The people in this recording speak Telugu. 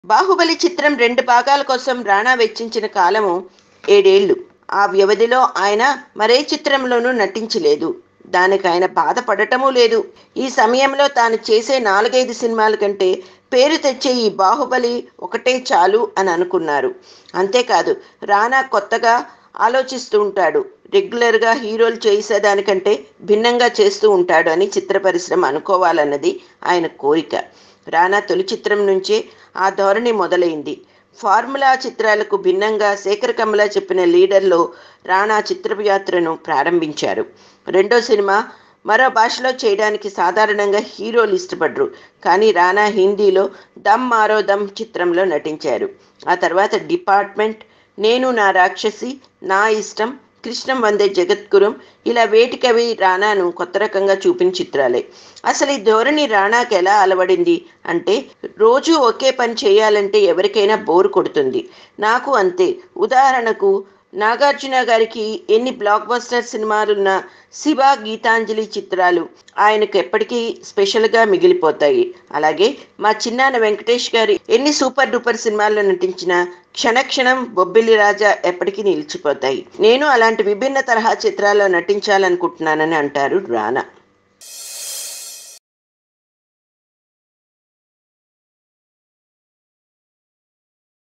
బాహుబలి చిత్రం రెండు భాగాల కోసం రాణా వెచ్చించిన కాలము ఏడేళ్లు ఆ వ్యవధిలో ఆయన మరే చిత్రంలోనూ నటించలేదు దానికి ఆయన బాధపడటమూ లేదు ఈ సమయంలో తాను చేసే నాలుగైదు సినిమాల కంటే పేరు తెచ్చే ఈ బాహుబలి ఒకటే చాలు అని అనుకున్నారు అంతేకాదు రానా కొత్తగా ఆలోచిస్తూ ఉంటాడు రెగ్యులర్గా హీరోలు చేసేదానికంటే భిన్నంగా చేస్తూ ఉంటాడు అని చిత్ర పరిశ్రమ అనుకోవాలన్నది ఆయన కోరిక రానా తొలి చిత్రం నుంచే ఆ ధోరణి మొదలైంది ఫార్ములా చిత్రాలకు భిన్నంగా శేఖర్ కమల చెప్పిన లీడర్లో రాణా చిత్రయాత్రను ప్రారంభించారు రెండో సినిమా మరో భాషలో చేయడానికి సాధారణంగా హీరోలు ఇష్టపడరు కానీ రానా హిందీలో దమ్ మారో దమ్ చిత్రంలో నటించారు ఆ తర్వాత డిపార్ట్మెంట్ నేను నా రాక్షసి నా ఇష్టం కృష్ణం వందే జగద్గురం ఇలా వేటికవి రానాను కొత్త రకంగా చూపిన చిత్రాలే అసలు ఈ ధోరణి రానాకి ఎలా అలవడింది అంటే రోజు ఒకే పని చేయాలంటే ఎవరికైనా బోరు కొడుతుంది నాకు అంతే ఉదాహరణకు నాగార్జున గారికి ఎన్ని బ్లాక్ బస్టర్ సినిమాలున్న శివ గీతాంజలి చిత్రాలు ఆయనకు ఎప్పటికీ స్పెషల్గా మిగిలిపోతాయి అలాగే మా చిన్నాన్న వెంకటేష్ గారి ఎన్ని సూపర్ డూపర్ సినిమాల్లో నటించిన క్షణక్షణం బొబ్బిలి రాజా ఎప్పటికీ నిలిచిపోతాయి నేను అలాంటి విభిన్న తరహా చిత్రాల్లో నటించాలనుకుంటున్నానని అంటారు రానా